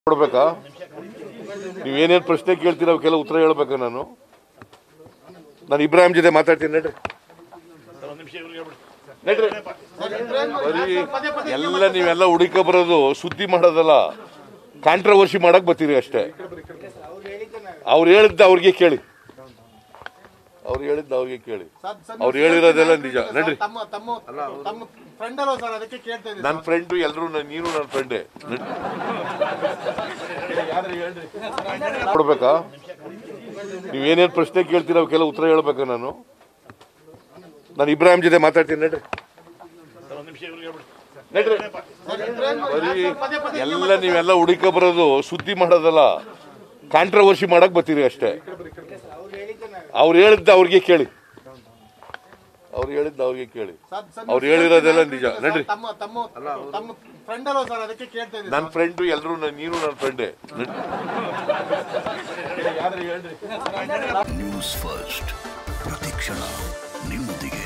ಕೊಡ್ಬೇಕಾ ನೀವೇನೇನು ಪ್ರಶ್ನೆ ಕೇಳ್ತೀರ ಅವಕ್ಕೆಲ್ಲ ಉತ್ತರ ಹೇಳ್ಬೇಕಾ ನಾನು ನಾನು ಇಬ್ರಾಹಿಂ ಜೊತೆ ಮಾತಾಡ್ತೀನಿ ನಡ್ರಿ ನಡ್ರಿ ಬರೀ ಎಲ್ಲ ನೀವೆಲ್ಲ ಹುಡುಕ ಬರೋದು ಸುದ್ದಿ ಮಾಡೋದಲ್ಲ ಕಾಂಟ್ರವರ್ಸಿ ಮಾಡಕ್ ಬರ್ತೀರಿ ಅಷ್ಟೇ ಅವ್ರು ಹೇಳಿದ್ದ ಅವ್ರಿಗೆ ಕೇಳಿ ಅವ್ರು ಹೇಳಿದ್ದ ಅವ್ರಿಗೆ ಕೇಳಿ ಅವ್ರು ಹೇಳಿರೋದೆಲ್ಲ ನಿಜ ನಡ್ರಿ ತಮ್ಮ ತಮ್ಮ ತಮ್ಮ ಫ್ರೆಂಡ್ ಅಲ್ವಾ ಸರ್ ಅದಕ್ಕೆ ಕೇಳ್ತಾ ಇದ್ದೀನಿ ನನ್ನ ಫ್ರೆಂಡು ಎಲ್ಲರೂ ನೀನು ನನ್ನ ಫ್ರೆಂಡೇ ಕೊಡ್ಬೇಕಾ ನೀವೇನೇನು ಪ್ರಶ್ನೆ ಕೇಳ್ತೀರ ಅವಕ್ಕೆಲ್ಲ ಉತ್ತರ ಹೇಳ್ಬೇಕಾ ನಾನು ನಾನು ಇಬ್ರಾಹಿಂ ಜೊತೆ ಮಾತಾಡ್ತೀನಿ ನಡ್ರಿ ನಡ್ರಿ ಬರೀ ಎಲ್ಲ ನೀವೆಲ್ಲ ಹುಡುಕ ಬರೋದು ಸುದ್ದಿ ಮಾಡೋದಲ್ಲ ಕಾಂಟ್ರವರ್ಸಿ ಮಾಡಕ್ ಬರ್ತೀರಿ ಅಷ್ಟೇ ಅವ್ರು ಹೇಳಿದ್ದ ಅವ್ರಿಗೆ ಕೇಳಿ ಅವ್ರು ಹೇಳಿದ್ದ ಅವ್ರಿಗೆ ಕೇಳಿ ಅವ್ರು ಹೇಳಿರೋದೆಲ್ಲ ನಿಜ ನಡ್ರಿ ತಮ್ಮ ತಮ್ಮ ತಮ್ಮ ಫ್ರೆಂಡ್ ಅಲ್ವಾ ಸರ್ ಅದಕ್ಕೆ ಕೇಳ್ತಾ ಇದ್ದೀನಿ ನನ್ನ ಫ್ರೆಂಡು ಎಲ್ಲರೂ ನೀನು ನನ್ನ ಫ್ರೆಂಡೇ ನ್ಯೂಸ್ ಫಸ್ಟ್ ಪ್ರತಿಕ್ಷಣ ನಿಮ್ಮೊಂದಿಗೆ